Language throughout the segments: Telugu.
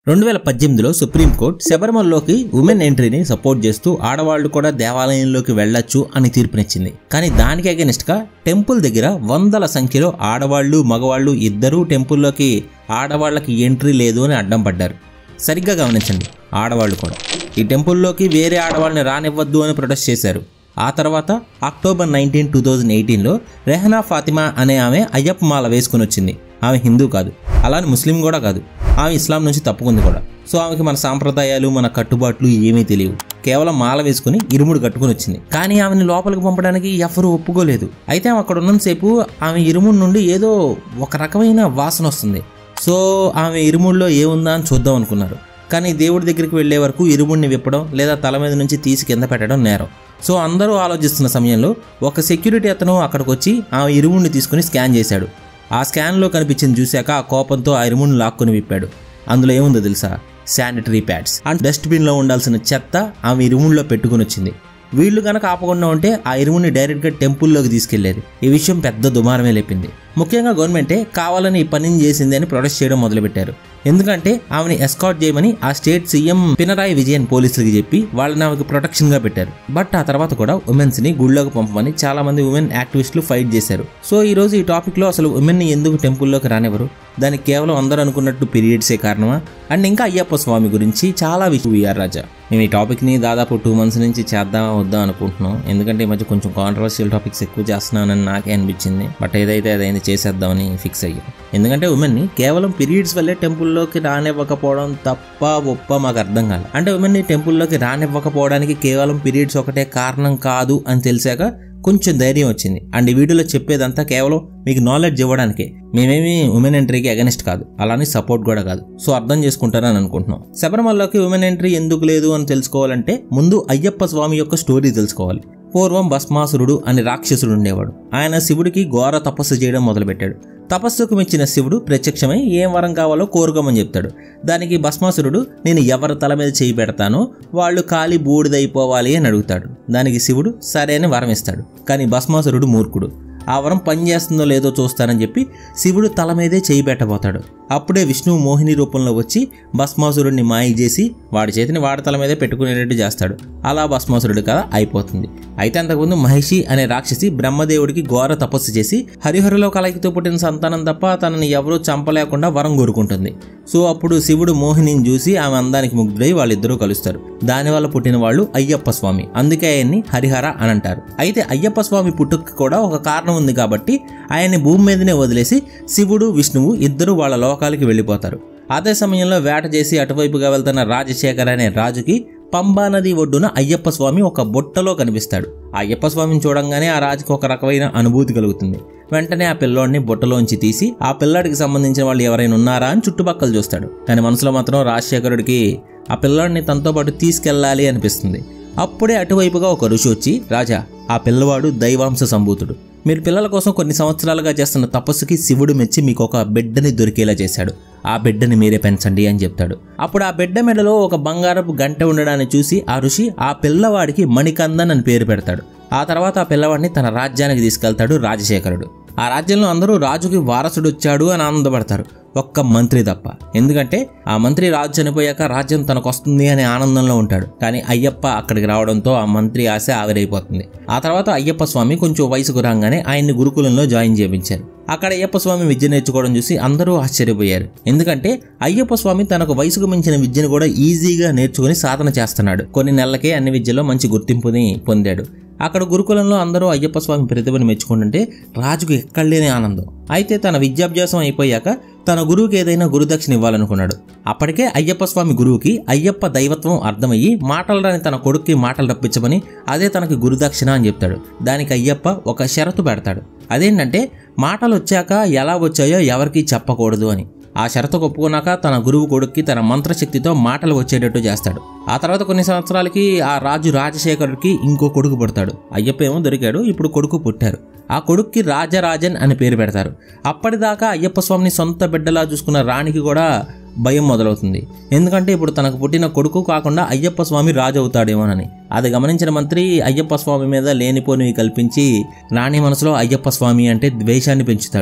రెండు వేల పద్దెనిమిదిలో సుప్రీంకోర్టు శబరిమలలోకి ఉమెన్ ఎంట్రీని సపోర్ట్ చేస్తూ ఆడవాళ్లు కూడా దేవాలయంలోకి వెళ్ళొచ్చు అని తీర్పునిచ్చింది కానీ దానికి అగెనిస్ట్ గా టెంపుల్ దగ్గర వందల సంఖ్యలో ఆడవాళ్లు మగవాళ్ళు ఇద్దరూ టెంపుల్లోకి ఆడవాళ్లకి ఎంట్రీ లేదు అని అడ్డం పడ్డారు సరిగ్గా గమనించండి ఆడవాళ్ళు కూడా ఈ టెంపుల్లోకి వేరే ఆడవాళ్ళని రానివ్వద్దు అని ప్రొటెస్ట్ చేశారు ఆ తర్వాత అక్టోబర్ నైన్టీన్ టూ థౌజండ్ ఎయిటీన్లో రెహనా ఫాతిమా అనే ఆమె అయ్యప్ప మాల వేసుకుని వచ్చింది ఆమె హిందూ కాదు అలానే ముస్లిం కూడా కాదు ఆమె ఇస్లాం నుంచి తప్పుకుంది కూడా సో ఆమెకి మన సాంప్రదాయాలు మన కట్టుబాట్లు ఏమీ తెలియవు కేవలం మాల వేసుకుని ఇరుముడు కట్టుకుని వచ్చింది కానీ ఆమెను లోపలికి పంపడానికి ఎవరు ఒప్పుకోలేదు అయితే ఆమె అక్కడ ఉన్నంతసేపు ఆమె ఇరుముడి నుండి ఏదో ఒక రకమైన వాసన వస్తుంది సో ఆమె ఇరుముడిలో ఏముందా అని చూద్దాం అనుకున్నారు కానీ దేవుడి దగ్గరికి వెళ్లే వరకు ఇరుముడిని విప్పడం లేదా తల మీద నుంచి తీసి కింద పెట్టడం నేరం సో అందరూ ఆలోచిస్తున్న సమయంలో ఒక సెక్యూరిటీ అతను అక్కడికి వచ్చి ఆ ఇరుముడిని తీసుకుని స్కాన్ చేశాడు ఆ స్కాన్లో కనిపించింది చూశాక ఆ కోపంతో ఆ ఇరుముడిని లాక్కుని విప్పాడు అందులో ఏముందో తెలుసా శానిటరీ ప్యాడ్స్ అండ్ డస్ట్బిన్లో ఉండాల్సిన చెత్త ఆమె ఇరుముడిలో పెట్టుకుని వచ్చింది వీళ్ళు కనుక ఆపకుండా ఉంటే ఆ ఇరుముని డైరెక్ట్గా టెంపుల్లోకి తీసుకెళ్లేది ఈ విషయం పెద్ద దుమారమే లేపింది ముఖ్యంగా గవర్నమెంటే కావాలని ఈ పనిని చేసింది అని ప్రొటెస్ట్ చేయడం మొదలుపెట్టారు ఎందుకంటే ఆమెని ఎస్కాట్ చేయమని ఆ స్టేట్ సీఎం పినరాయి విజయన్ పోలీసులకి చెప్పి వాళ్ళని ఆమెకు ప్రొటెక్షన్ గా పెట్టారు బట్ ఆ తర్వాత కూడా ఉమెన్స్ ని గుళ్ళోకి పంపమని చాలా మంది ఉమెన్ యాక్టివిస్టులు ఫైట్ చేశారు సో ఈ రోజు ఈ టాపిక్ లో అసలు ఉమెన్ ని ఎందుకు టెంపుల్లోకి రానివ్వరు దానికి కేవలం అందరూ అనుకున్నట్టు పీరియడ్సే కారణమా అండ్ ఇంకా అయ్యప్ప స్వామి గురించి చాలా విషయం విఆర్ రాజా మేము ఈ టాపిక్ని దాదాపు టూ మంత్స్ నుంచి చేద్దామా వద్దాం అనుకుంటున్నాం ఎందుకంటే ఈ మధ్య కొంచెం కాంట్రవర్షియల్ టాపిక్స్ ఎక్కువ చేస్తున్నానని నాకే అనిపించింది బట్ ఏదైతే అదైంది చేసేద్దామని ఫిక్స్ అయ్యాం ఎందుకంటే ఉమెన్ని కేవలం పీరియడ్స్ వల్లే టెంపుల్లోకి రానివ్వకపోవడం తప్ప ఒప్ప మాకు అర్థం కాదు అంటే ఉమెన్ని టెంపుల్లోకి రానివ్వకపోవడానికి కేవలం పీరియడ్స్ ఒకటే కారణం కాదు అని తెలిసాక కొంచెం ధైర్యం వచ్చింది అండ్ ఈ వీడియోలో చెప్పేదంతా కేవలం మీకు నాలెడ్జ్ ఇవ్వడానికే మేమేమి ఉమెన్ ఎంట్రీకి అగెనిస్ట్ కాదు అలానే సపోర్ట్ కూడా కాదు సో అర్థం చేసుకుంటారని అనుకుంటున్నాం శబరిమలలోకి ఉమెన్ ఎంట్రీ ఎందుకు లేదు అని తెలుసుకోవాలంటే ముందు అయ్యప్ప స్వామి యొక్క స్టోరీ తెలుసుకోవాలి పూర్వం భస్మాసురుడు అని రాక్షసుడు ఉండేవాడు ఆయన శివుడికి ఘోర తపస్సు చేయడం మొదలుపెట్టాడు తపస్సుకు మెచ్చిన శివుడు ప్రత్యక్షమై ఏం వరం కావాలో కోరుకోమని చెప్తాడు దానికి భస్మాసురుడు నేను ఎవరి తల మీద చేయి పెడతానో వాళ్ళు కాలి బూడిదైపోవాలి అని అడుగుతాడు దానికి శివుడు సరే అని వరం ఇస్తాడు కానీ భస్మాసురుడు మూర్ఖుడు ఆ వరం పనిచేస్తుందో లేదో చూస్తానని చెప్పి శివుడు తల మీదే చేయి పెట్టబోతాడు అప్పుడే విష్ణువు మోహిని రూపంలో వచ్చి భస్మాసురుడిని మాయ చేసి వాడి చేతిని వాడి తల మీదే పెట్టుకునేటట్టు చేస్తాడు అలా భస్మాసురుడి కథ అయిపోతుంది అయితే అంతకుముందు మహిషి అనే రాక్షసి బ్రహ్మదేవుడికి ఘోర తపస్సు చేసి హరిహరులో కలయికతో పుట్టిన సంతానం తప్ప తనని ఎవరూ చంపలేకుండా వరం కోరుకుంటుంది సో అప్పుడు శివుడు మోహినిని చూసి ఆమె అందానికి ముగ్ధుడై వాళ్ళిద్దరూ కలుస్తారు దానివల్ల పుట్టిన వాళ్ళు అయ్యప్ప స్వామి అందుకే ఆయన్ని హరిహర అని అంటారు అయితే అయ్యప్ప స్వామి పుట్టుకు కూడా ఒక కారణం ఉంది కాబట్టి ఆయన్ని భూమి మీదనే వదిలేసి శివుడు విష్ణువు ఇద్దరు వాళ్ళ లోకాలకి వెళ్ళిపోతారు అదే సమయంలో వేట చేసి అటువైపుగా వెళ్తున్న రాజశేఖర్ అనే రాజుకి పంబా నది ఒడ్డున అయ్యప్ప స్వామి ఒక బుట్టలో కనిపిస్తాడు ఆ అయ్యప్ప స్వామిని చూడంగానే ఆ రాజుకి ఒక రకమైన అనుభూతి కలుగుతుంది వెంటనే ఆ పిల్లోడిని బుట్టలోంచి తీసి ఆ పిల్లాడికి సంబంధించిన వాళ్ళు ఎవరైనా ఉన్నారా అని చుట్టుపక్కల చూస్తాడు కానీ మనసులో మాత్రం రాజశేఖరుడికి ఆ పిల్లాడిని తనతో పాటు తీసుకెళ్ళాలి అనిపిస్తుంది అప్పుడే అటువైపుగా ఒక ఋషి వచ్చి రాజా ఆ పిల్లవాడు దైవాంశ సంభూతుడు మీరు పిల్లల కోసం కొన్ని సంవత్సరాలుగా చేస్తున్న తపస్సుకి శివుడు మెచ్చి మీకు ఒక బిడ్డని దొరికేలా చేశాడు ఆ బిడ్డని మీరే పెంచండి అని చెప్తాడు అప్పుడు ఆ బిడ్డ మెడలో ఒక బంగారపు గంట ఉండడాన్ని చూసి ఆ ఋషి ఆ పిల్లవాడికి మణికందన్ అని పేరు పెడతాడు ఆ తర్వాత ఆ పిల్లవాడిని తన రాజ్యానికి తీసుకెళ్తాడు రాజశేఖరుడు ఆ రాజ్యంలో అందరూ రాజుకి వారసుడు వచ్చాడు అని ఆనందపడతారు ఒక్క మంత్రి తప్ప ఎందుకంటే ఆ మంత్రి రాజు చనిపోయాక రాజ్యం తనకు వస్తుంది అనే ఆనందంలో ఉంటాడు కానీ అయ్యప్ప అక్కడికి రావడంతో ఆ మంత్రి ఆశ ఆవిరైపోతుంది ఆ తర్వాత అయ్యప్ప స్వామి కొంచెం వయసుకు రాగానే ఆయన్ని గురుకులంలో జాయిన్ చేయించారు అక్కడ అయ్యప్ప స్వామి విద్య నేర్చుకోవడం చూసి అందరూ ఆశ్చర్యపోయారు ఎందుకంటే అయ్యప్ప స్వామి తనకు వయసుకు మించిన విద్యను కూడా ఈజీగా నేర్చుకుని సాధన చేస్తున్నాడు కొన్ని నెలలకే అన్ని విద్యలో మంచి గుర్తింపుని పొందాడు అక్కడ గురుకులంలో అందరూ అయ్యప్ప స్వామి ప్రతిభను మెచ్చుకుంటుంటే రాజుకు ఎక్కడలేని ఆనందం అయితే తన విద్యాభ్యాసం అయిపోయాక తన గురువుకి ఏదైనా గురుదక్షిణ ఇవ్వాలనుకున్నాడు అప్పటికే అయ్యప్ప స్వామి గురువుకి అయ్యప్ప దైవత్వం అర్థమయ్యి మాటలు రాని తన కొడుక్కి మాటలు రప్పించమని అదే తనకి గురుదక్షిణ అని చెప్తాడు దానికి అయ్యప్ప ఒక షరతు పెడతాడు అదేంటంటే మాటలు వచ్చాక ఎలా వచ్చాయో ఎవరికీ చెప్పకూడదు అని ఆ షరతు ఒప్పుకున్నాక తన గురువు కొడుక్కి తన మంత్రశక్తితో మాటలు వచ్చేటట్టు చేస్తాడు ఆ తర్వాత కొన్ని సంవత్సరాలకి ఆ రాజు రాజశేఖరుడికి ఇంకో కొడుకు పుడతాడు అయ్యప్ప ఏమో దొరికాడు ఇప్పుడు కొడుకు పుట్టారు ఆ కొడుక్కి రాజరాజన్ అని పేరు పెడతారు అప్పటిదాకా అయ్యప్ప స్వామిని సొంత బిడ్డలా చూసుకున్న రాణికి కూడా భయం మొదలవుతుంది ఎందుకంటే ఇప్పుడు తనకు పుట్టిన కొడుకు కాకుండా అయ్యప్ప స్వామి రాజు అవుతాడేమోనని అది గమనించిన మంత్రి అయ్యప్ప స్వామి మీద లేనిపోనివి కల్పించి రాణి మనసులో అయ్యప్ప స్వామి అంటే ద్వేషాన్ని పెంచుతాడు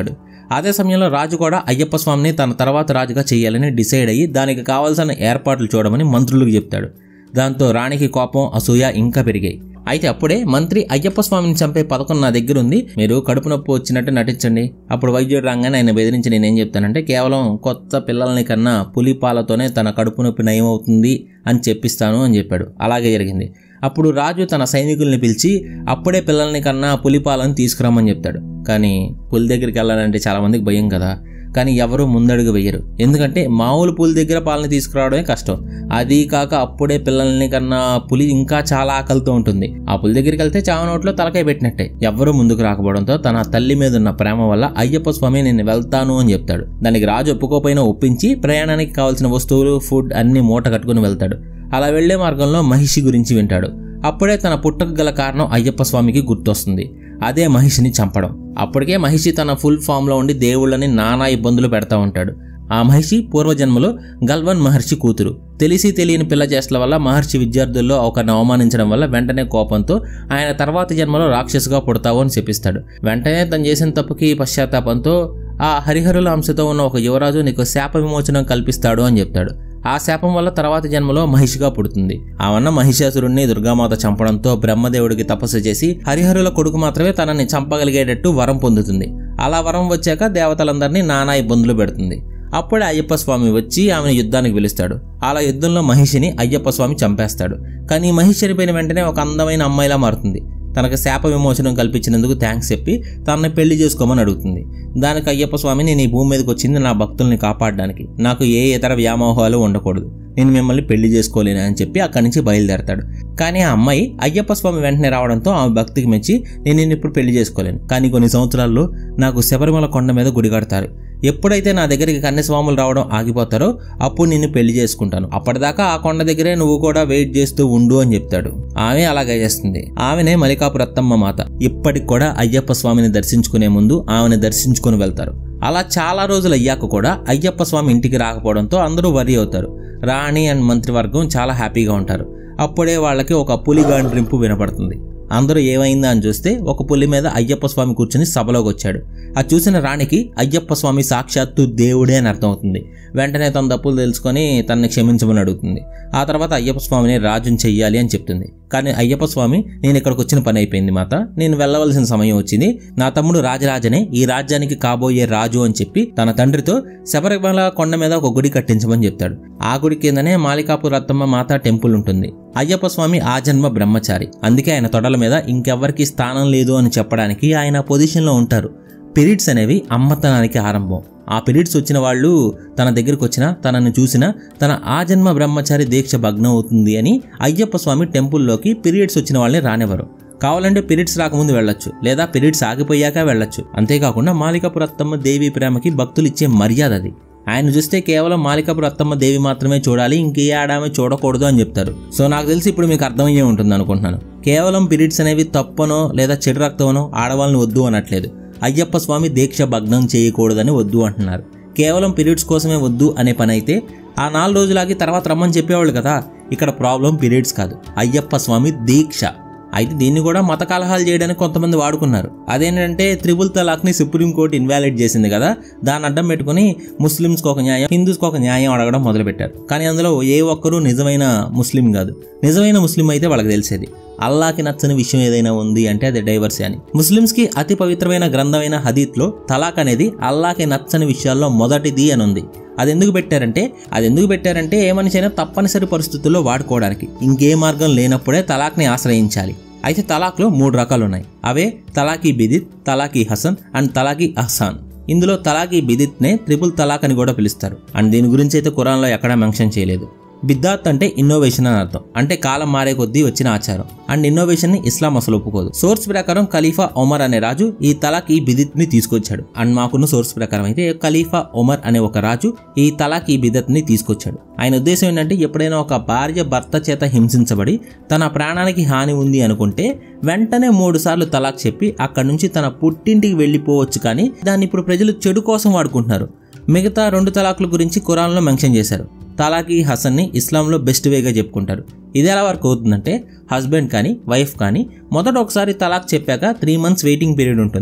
అదే సమయంలో రాజు కూడా అయ్యప్ప స్వామిని తన తర్వాత రాజుగా చేయాలని డిసైడ్ అయ్యి దానికి కావాల్సిన ఏర్పాట్లు చూడమని మంత్రులకు చెప్తాడు దాంతో రాణికి కోపం అసూయ ఇంకా పెరిగాయి అయితే అప్పుడే మంత్రి అయ్యప్ప స్వామిని చంపే పథకం నా దగ్గర ఉంది మీరు కడుపు నొప్పి వచ్చినట్టు నటించండి అప్పుడు వైద్యుడు రాగానే ఆయన బెదిరించి నేనేం చెప్తానంటే కేవలం కొత్త పిల్లల్ని కన్నా పులి పాలతోనే తన కడుపు నొప్పి నయం అవుతుంది అని చెప్పిస్తాను అని చెప్పాడు అలాగే జరిగింది అప్పుడు రాజు తన సైనికుల్ని పిలిచి అప్పుడే పిల్లల్ని కన్నా పులి పాలను తీసుకురమ్మని చెప్తాడు కానీ పులి దగ్గరికి వెళ్ళాలంటే చాలామందికి భయం కదా కానీ ఎవరు ముందడుగు వేయరు ఎందుకంటే మామూలు పులి దగ్గర పాలని తీసుకురావడమే కష్టం అది కాక అప్పుడే పిల్లల్ని కన్నా పులి ఇంకా చాలా ఆకలితో ఉంటుంది ఆ పులి దగ్గరికి వెళ్తే చావ నోట్లో తలకాయ పెట్టినట్టే ఎవ్వరూ ముందుకు రాకపోవడంతో తన తల్లి మీద ఉన్న ప్రేమ వల్ల అయ్యప్ప స్వామి నేను వెళ్తాను అని చెప్తాడు దానికి రాజు ఒప్పుకోపోయినా ఒప్పించి ప్రయాణానికి కావాల్సిన వస్తువులు ఫుడ్ అన్ని మూట కట్టుకుని వెళ్తాడు అలా వెళ్లే మార్గంలో మహిషి గురించి వింటాడు అప్పుడే తన పుట్టకు గల కారణం అయ్యప్ప స్వామికి గుర్తొస్తుంది అదే మహిషిని చంపడం అప్పటికే మహిషి తన ఫుల్ ఫామ్లో ఉండి దేవుళ్ళని నానా ఇబ్బందులు పెడతా ఉంటాడు ఆ మహిషి పూర్వజన్మలో గల్వన్ మహర్షి కూతురు తెలిసి తెలియని పిల్ల చేష్టల వల్ల మహర్షి విద్యార్థుల్లో ఒకరిని అవమానించడం వల్ల వెంటనే కోపంతో ఆయన తర్వాత జన్మలో రాక్షసుగా పుడతావు అని చెప్పిస్తాడు వెంటనే తను చేసిన తప్పుకి పశ్చాత్తాపంతో ఆ హరిహరుల అంశతో ఉన్న ఒక యువరాజు నీకు శాప విమోచనం కల్పిస్తాడు అని చెప్తాడు ఆ శాపం వల్ల తర్వాత జన్మలో మహిషిగా పుడుతుంది ఆవన్న మహిషాసురుణ్ణి దుర్గామాత చంపడంతో బ్రహ్మదేవుడికి తపస్సు చేసి హరిహరుల కొడుకు మాత్రమే తనని చంపగలిగేటట్టు వరం పొందుతుంది అలా వరం వచ్చాక దేవతలందరినీ నానా ఇబ్బందులు పెడుతుంది అప్పుడే అయ్యప్ప స్వామి వచ్చి ఆమెను యుద్ధానికి పిలుస్తాడు అలా యుద్ధంలో మహిషిని అయ్యప్ప స్వామి చంపేస్తాడు కానీ మహిషి చనిపోయిన వెంటనే ఒక అందమైన అమ్మాయిలా మారుతుంది తనకు శాప విమోచనం కల్పించినందుకు థ్యాంక్స్ చెప్పి తనని పెళ్లి చేసుకోమని అడుగుతుంది దానికి అయ్యప్ప స్వామి నేను ఈ భూమి మీదకి వచ్చింది నా భక్తుల్ని కాపాడడానికి నాకు ఏ ఇతర వ్యామోహాలు ఉండకూడదు నేను మిమ్మల్ని పెళ్లి చేసుకోలేను అని చెప్పి అక్కడి నుంచి బయలుదేరతాడు కానీ ఆ అమ్మాయి అయ్యప్ప స్వామి వెంటనే రావడంతో ఆమె భక్తికి మెచ్చి నేను నిన్ను ఇప్పుడు పెళ్లి చేసుకోలేను కానీ కొన్ని సంవత్సరాల్లో నాకు శబరిమల కొండ మీద గుడి కడతారు ఎప్పుడైతే నా దగ్గరికి కన్యస్వాములు రావడం ఆగిపోతారో అప్పుడు నిన్ను పెళ్లి చేసుకుంటాను అప్పటిదాకా ఆ కొండ దగ్గరే నువ్వు కూడా వెయిట్ చేస్తూ ఉండు అని చెప్తాడు ఆమె అలాగే చేస్తుంది ఆమెనే మలికాపు రత్తమ్మ మాత ఇప్పటికి కూడా అయ్యప్ప స్వామిని దర్శించుకునే ముందు ఆమెను దర్శించుకుని వెళ్తారు అలా చాలా రోజులు అయ్యాక కూడా అయ్యప్ప స్వామి ఇంటికి రాకపోవడంతో అందరూ వరి అవుతారు రాణి అండ్ మంత్రివర్గం చాలా హ్యాపీగా ఉంటారు అప్పుడే వాళ్ళకి ఒక పులి గాండ్రింపు వినపడుతుంది అందరూ ఏమైందా అని చూస్తే ఒక పులి మీద అయ్యప్ప స్వామి కూర్చుని సభలోకి వచ్చాడు అది చూసిన రాణికి అయ్యప్ప స్వామి సాక్షాత్తు దేవుడే అని అర్థమవుతుంది వెంటనే తన తప్పులు తెలుసుకొని తనని క్షమించమని అడుగుతుంది ఆ తర్వాత అయ్యప్ప స్వామిని రాజుని చెయ్యాలి అని చెప్తుంది కానీ అయ్యప్ప స్వామి నేను ఇక్కడికి వచ్చిన పని అయిపోయింది మాత నేను వెళ్ళవలసిన సమయం వచ్చింది నా తమ్ముడు రాజరాజనే ఈ రాజ్యానికి కాబోయే రాజు అని చెప్పి తన తండ్రితో శబరిమల కొండ మీద ఒక గుడి కట్టించమని చెప్తాడు ఆ గుడి కిందనే మాలికాపు రత్తమ్మ మాత టెంపుల్ ఉంటుంది అయ్యప్ప స్వామి ఆ జన్మ బ్రహ్మచారి అందుకే ఆయన తొడల మీద ఇంకెవ్వరికి స్థానం లేదు అని చెప్పడానికి ఆయన పొజిషన్లో ఉంటారు పిరిడ్స్ అనేవి అమ్మతనానికి ఆరంభం ఆ పిరిడ్స్ వచ్చిన వాళ్ళు తన దగ్గరికి వచ్చినా తనను చూసినా తన ఆ జన్మ బ్రహ్మచారి దీక్ష భగ్నం అవుతుంది అని అయ్యప్ప స్వామి టెంపుల్లోకి పీరియడ్స్ వచ్చిన వాళ్ళని రానివ్వరు కావాలంటే పీరియడ్స్ రాకముందు వెళ్ళొచ్చు లేదా పీరియడ్స్ ఆగిపోయాక వెళ్ళొచ్చు అంతేకాకుండా మాలికపు రత్తమ్మ దేవి ప్రేమకి భక్తులు ఇచ్చే మర్యాద అది ఆయన చూస్తే కేవలం మాలికపు రత్తమ్మ దేవి మాత్రమే చూడాలి ఇంకే ఆడామే చూడకూడదు అని చెప్తారు సో నాకు తెలిసి ఇప్పుడు మీకు అర్థమయ్యే ఉంటుంది అనుకుంటున్నాను కేవలం పీరియడ్స్ అనేవి తప్పనో లేదా చెడు రక్తమనో ఆడవాళ్ళని వద్దు అనట్లేదు అయ్యప్ప స్వామి దీక్ష భగ్నం చేయకూడదని వద్దు అంటున్నారు కేవలం పీరియడ్స్ కోసమే వద్దు అనే పని అయితే ఆ నాలుగు రోజులాగి తర్వాత రమ్మని చెప్పేవాళ్ళు కదా ఇక్కడ ప్రాబ్లం పీరియడ్స్ కాదు అయ్యప్ప స్వామి దీక్ష అయితే దీన్ని కూడా మత కలహాలు చేయడానికి కొంతమంది వాడుకున్నారు అదేంటంటే త్రిబుల్ తలాక్ని సుప్రీంకోర్టు ఇన్వాలిడ్ చేసింది కదా దాన్ని అడ్డం పెట్టుకుని ముస్లిమ్స్కి ఒక న్యాయం హిందూస్కి ఒక న్యాయం అడగడం మొదలుపెట్టారు కానీ అందులో ఏ ఒక్కరూ నిజమైన ముస్లిం కాదు నిజమైన ముస్లిం అయితే వాళ్ళకి తెలిసేది అల్లాకి నచ్చని విషయం ఏదైనా ఉంది అంటే అది డైవర్సీ అని ముస్లిమ్స్కి అతి పవిత్రమైన గ్రంథమైన హదీత్లో తలాక్ అనేది అల్లాకి నచ్చని విషయాల్లో మొదటిది అని ఉంది అది ఎందుకు పెట్టారంటే అది ఎందుకు పెట్టారంటే ఏ మనిషి అయినా తప్పనిసరి పరిస్థితుల్లో వాడుకోవడానికి ఇంకే మార్గం లేనప్పుడే తలాక్ని ఆశ్రయించాలి అయితే తలాక్లో మూడు రకాలు ఉన్నాయి అవే తలాకీ బిదిత్ తలాకీ హసన్ అండ్ తలాకీ అహ్సాన్ ఇందులో తలాకీ బిదిత్నే త్రిపుల్ తలాక్ అని కూడా పిలుస్తారు అండ్ దీని గురించి అయితే ఖురాన్లో ఎక్కడా మెన్షన్ చేయలేదు బిద్దాత్ అంటే ఇన్నోవేషన్ అని అర్థం అంటే కాలం మారే కొద్దీ వచ్చిన ఆచారం అండ్ ఇన్నోవేషన్ ని ఇస్లాం అసలు ఒప్పుకోదు సోర్స్ ప్రకారం ఖలీఫా ఒమర్ అనే రాజు ఈ తలాక్ ఈ బిదిత్ ని తీసుకొచ్చాడు అండ్ మాకున్న సోర్స్ ప్రకారం అయితే ఖలీఫా ఒమర్ అనే ఒక రాజు ఈ తలాక్ ఈ బిదత్ ని తీసుకొచ్చాడు ఆయన ఉద్దేశం ఏంటంటే ఎప్పుడైనా ఒక భార్య భర్త చేత హింసించబడి తన ప్రాణానికి హాని ఉంది అనుకుంటే వెంటనే మూడు సార్లు తలాక్ చెప్పి అక్కడి నుంచి తన పుట్టింటికి వెళ్ళిపోవచ్చు కానీ దాన్ని ఇప్పుడు ప్రజలు చెడు కోసం వాడుకుంటున్నారు మిగతా రెండు తలాక్ల గురించి ఖురాన్లో మెన్షన్ చేశారు తలాకి హసన్ని ఇస్లాంలో బెస్ట్ వేగా చెప్పుకుంటారు ఇది ఎలా వర్క్ అవుతుందంటే హస్బెండ్ కానీ వైఫ్ కానీ మొదట ఒకసారి తలాక్ చెప్పాక త్రీ మంత్స్ వెయిటింగ్ పీరియడ్ ఉంటుంది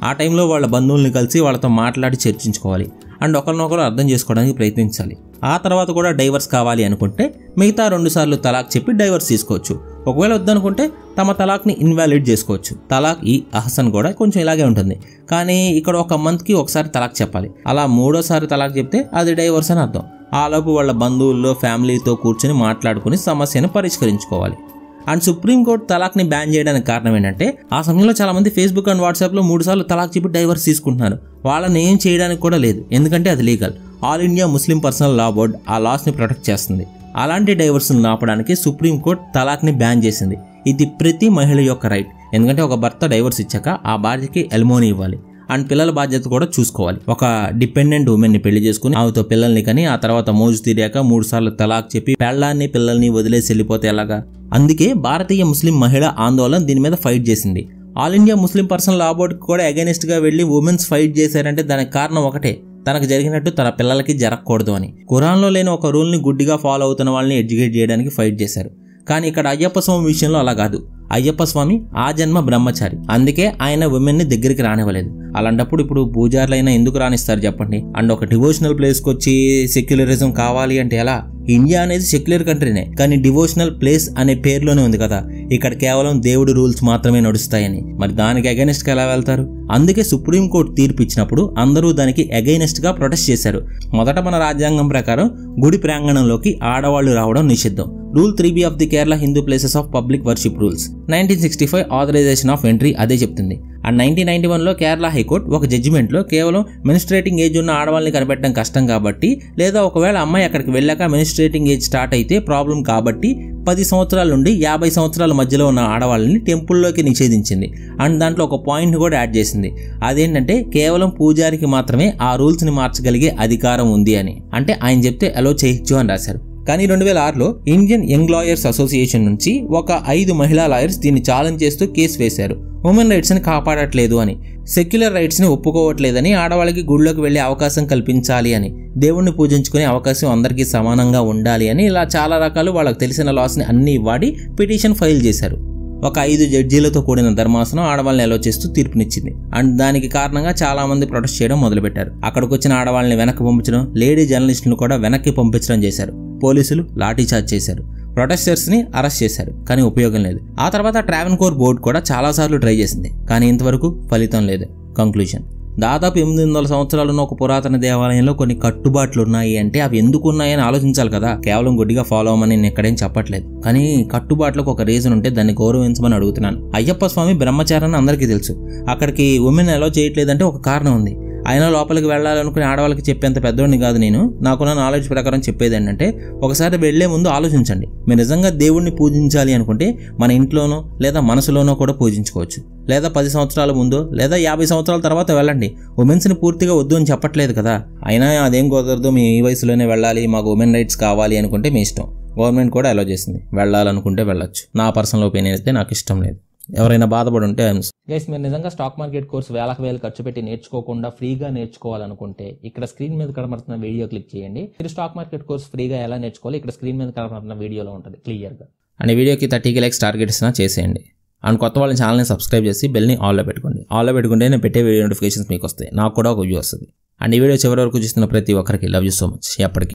ఆ టైంలో వాళ్ళ బంధువుల్ని కలిసి వాళ్ళతో మాట్లాడి చర్చించుకోవాలి అండ్ ఒకరినొకరు అర్థం చేసుకోవడానికి ప్రయత్నించాలి ఆ తర్వాత కూడా డైవర్స్ కావాలి అనుకుంటే మిగతా రెండు సార్లు తలాక్ చెప్పి డైవర్స్ తీసుకోవచ్చు ఒకవేళ వద్దనుకుంటే తమ తలాక్ని ఇన్వాలిడ్ చేసుకోవచ్చు తలాక్ ఈ అహసన్ కూడా కొంచెం ఇలాగే ఉంటుంది కానీ ఇక్కడ ఒక మంత్కి ఒకసారి తలాక్ చెప్పాలి అలా మూడోసారి తలాక్ చెప్తే అది డైవర్స్ అని అర్థం ఆలోపు వాళ్ళ బంధువుల్లో ఫ్యామిలీతో కూర్చొని మాట్లాడుకుని సమస్యను పరిష్కరించుకోవాలి అండ్ సుప్రీంకోర్టు తలాక్ని బ్యాన్ చేయడానికి కారణం ఏంటంటే ఆ సమయంలో చాలా మంది ఫేస్బుక్ అండ్ వాట్సాప్లో మూడు సార్లు తలాక్ చెప్పి డైవర్స్ తీసుకుంటున్నారు వాళ్ళని ఏం చేయడానికి కూడా లేదు ఎందుకంటే అది legal All India Muslim personal law board ఆ లాస్ని ప్రొటెక్ట్ చేస్తుంది అలాంటి డైవర్స్ని ఆపడానికి సుప్రీంకోర్టు తలాక్ని బ్యాన్ చేసింది ఇది ప్రతి మహిళ యొక్క రైట్ ఎందుకంటే ఒక భర్త డైవర్స్ ఇచ్చాక ఆ భార్యకి ఎల్మోని ఇవ్వాలి అండ్ పిల్లల బాధ్యత కూడా చూసుకోవాలి ఒక డిపెండెంట్ ఉమెన్ ని పెళ్లి చేసుకుని ఆమెతో పిల్లల్ని కని ఆ తర్వాత మోజు తీరాక మూడు సార్లు తలాక్ చెప్పి పెళ్ళాన్ని పిల్లల్ని వదిలేసి వెళ్ళిపోతే ఎలాగా అందుకే భారతీయ ముస్లిం మహిళ ఆందోళన దీని మీద ఫైట్ చేసింది All India Muslim personal law బోర్డుకి కూడా అగైనెస్ట్ గా వెళ్లి ఉమెన్స్ ఫైట్ చేశారంటే దానికి కారణం ఒకటే తనకు జరిగినట్టు తన పిల్లలకి జరగకూడదు అని ఖురాన్లో లేని ఒక రూల్ని గుడ్డిగా ఫాలో అవుతున్న వాళ్ళని ఎడ్యుకేట్ చేయడానికి ఫైట్ చేశారు కానీ ఇక్కడ అయ్యప్ప స్వామి విషయంలో అలా కాదు అయ్యప్ప స్వామి ఆ జన్మ బ్రహ్మచారి అందుకే ఆయన ఉమెన్ ని దగ్గరికి రానివ్వలేదు అలాంటప్పుడు ఇప్పుడు పూజారులైనా ఎందుకు రానిస్తారు చెప్పండి అండ్ ఒక డివోషనల్ ప్లేస్కి వచ్చి సెక్యులరిజం కావాలి అంటే ఎలా ఇండియా అనేది సెక్యులర్ కంట్రీనే కానీ డివోషనల్ ప్లేస్ అనే పేరులోనే ఉంది కదా ఇక్కడ కేవలం దేవుడి రూల్స్ మాత్రమే నడుస్తాయని మరి దానికి అగైనెస్ట్ గా ఎలా వెళ్తారు అందుకే సుప్రీంకోర్టు తీర్పు ఇచ్చినప్పుడు అందరూ దానికి అగైనెస్ట్ గా ప్రొటెస్ట్ చేశారు మొదట మన రాజ్యాంగం ప్రకారం గుడి ప్రాంగణంలోకి ఆడవాళ్లు రావడం నిషిద్ధం rule three B of the Kerala Hindu places of public worship rules nineteen sixty five authorisation of entry అదే చెప్తుంది అండ్ నైన్టీన్ నైన్టీ వన్లో కేరళ హైకోర్టు ఒక జడ్జిమెంట్లో కేవలం మినిస్ట్రేటింగ్ ఏజ్ ఉన్న ఆడవాళ్ళని కనిపెట్టడం కష్టం కాబట్టి లేదా ఒకవేళ అమ్మాయి అక్కడికి వెళ్ళాక మినిస్ట్రేటింగ్ ఏజ్ స్టార్ట్ అయితే ప్రాబ్లం కాబట్టి పది సంవత్సరాల నుండి యాభై సంవత్సరాల మధ్యలో ఉన్న ఆడవాళ్ళని టెంపుల్లోకి నిషేధించింది అండ్ దాంట్లో ఒక పాయింట్ కూడా యాడ్ చేసింది అదేంటంటే కేవలం పూజారికి మాత్రమే ఆ రూల్స్ని మార్చగలిగే అధికారం ఉంది అని అంటే ఆయన చెప్తే అలో చేయొచ్చు అని రాశారు కానీ రెండు వేల ఆరులో ఇండియన్ యంగ్ లాయర్స్ అసోసియేషన్ నుంచి ఒక ఐదు మహిళా లాయర్స్ దీన్ని ఛాలెంజ్ చేస్తూ కేసు వేశారు ఉమెన్ రైట్స్ని కాపాడట్లేదు అని సెక్యులర్ రైట్స్ని ఒప్పుకోవట్లేదని ఆడవాళ్ళకి గుళ్ళోకి వెళ్ళే అవకాశం కల్పించాలి అని దేవుణ్ణి పూజించుకునే అవకాశం అందరికీ సమానంగా ఉండాలి అని ఇలా చాలా రకాలు వాళ్ళకి తెలిసిన లాస్ని అన్ని వాడి పిటిషన్ ఫైల్ చేశారు ఒక ఐదు జడ్జీలతో కూడిన ధర్మాసనం ఆడవాళ్ళని ఎలో చేస్తూ తీర్పునిచ్చింది అండ్ దానికి కారణంగా చాలా మంది ప్రొటెస్ట్ చేయడం మొదలుపెట్టారు అక్కడికి వచ్చిన ఆడవాళ్ళని వెనక్కి పంపించడం లేడీ జర్నలిస్టులను కూడా వెనక్కి పంపించడం చేశారు పోలీసులు లాఠీచార్జ్ చేశారు ప్రొటెస్టర్స్ ని అరెస్ట్ చేశారు కానీ ఉపయోగం లేదు ఆ తర్వాత ట్రావెన్ కోర్ బోర్డు కూడా చాలాసార్లు ట్రై చేసింది కానీ ఇంతవరకు ఫలితం లేదు కంక్లూజన్ దాదాపు ఎనిమిది వందల సంవత్సరాలు ఉన్న ఒక పురాతన దేవాలయంలో కొన్ని కట్టుబాట్లు ఉన్నాయి అంటే అవి ఎందుకు ఉన్నాయని ఆలోచించాలి కదా కేవలం గుడ్డిగా ఫాలో అవ్వమని నేను ఎక్కడేం చెప్పట్లేదు కానీ కట్టుబాట్లకు ఒక రీజన్ ఉంటే దాన్ని గౌరవించమని అడుగుతున్నాను అయ్యప్ప స్వామి బ్రహ్మచారాన్ని అందరికీ తెలుసు అక్కడికి ఉమెన్ ఎలా చేయట్లేదంటే ఒక కారణం ఉంది అయినా లోపలికి వెళ్ళాలనుకుని ఆడవాళ్ళకి చెప్పేంత పెద్దోడిని కాదు నేను నాకున్న నాలెడ్జ్ ప్రకారం చెప్పేది ఏంటంటే ఒకసారి వెళ్లే ముందు ఆలోచించండి మీరు నిజంగా దేవుణ్ణి పూజించాలి అనుకుంటే మన ఇంట్లోనో లేదా మనసులోనో కూడా పూజించుకోవచ్చు లేదా పది సంవత్సరాల ముందు లేదా యాభై సంవత్సరాల తర్వాత వెళ్ళండి ఉమెన్స్ని పూర్తిగా వద్దు అని చెప్పట్లేదు కదా అయినా అదేం కుదరదు మీ ఈ వయసులోనే వెళ్ళాలి మాకు ఉమెన్ రైట్స్ కావాలి అనుకుంటే మీ ఇష్టం గవర్నమెంట్ కూడా అలో చేసింది వెళ్ళాలనుకుంటే వెళ్ళొచ్చు నా పర్సనల్ ఒపీనియన్ అయితే నాకు ఇష్టం లేదు ఎవరైనా బాధపడి ఉంటే గైస్ మీరు నిజంగా స్టాక్ మార్కెట్ కోర్స్ వేలకు వేలు ఖర్చు పెట్టి నేర్చుకోకుండా ఫ్రీగా నేర్చుకోవాలనుకుంటే ఇక్కడ స్క్రీన్ మీద కనబడుతున్న వీడియో క్లిక్ చేయండి మీరు స్టాక్ మార్కెట్ కోర్స్ ఫ్రీగా ఎలా నేర్చుకోవాలి ఇక్కడ స్క్రీన్ మీద కనబడుతున్న వీడియోలో ఉంటుంది క్లియర్గా అండ్ ఈ వీడియోకి థర్టీకి లైక్స్ టార్గెట్ ఇచ్చినా చేసేయండి అండ్ కొత్త వాళ్ళ ఛానల్ని సబ్స్క్రైబ్ చేసి బెల్ని ఆల్లో పెట్టుకోండి ఆల్లో పెట్టుకుంటే నేను పెట్టే వీడియో నోటిఫికేషన్స్ మీకు వస్తాయి నాకు కూడా ఒక వ్యూ వస్తుంది అండ్ ఈ వీడియో చివరి వరకు చూస్తున్న ప్రతి ఒక్కరికి లవ్ యూ సో మచ్ ఎప్పటికీ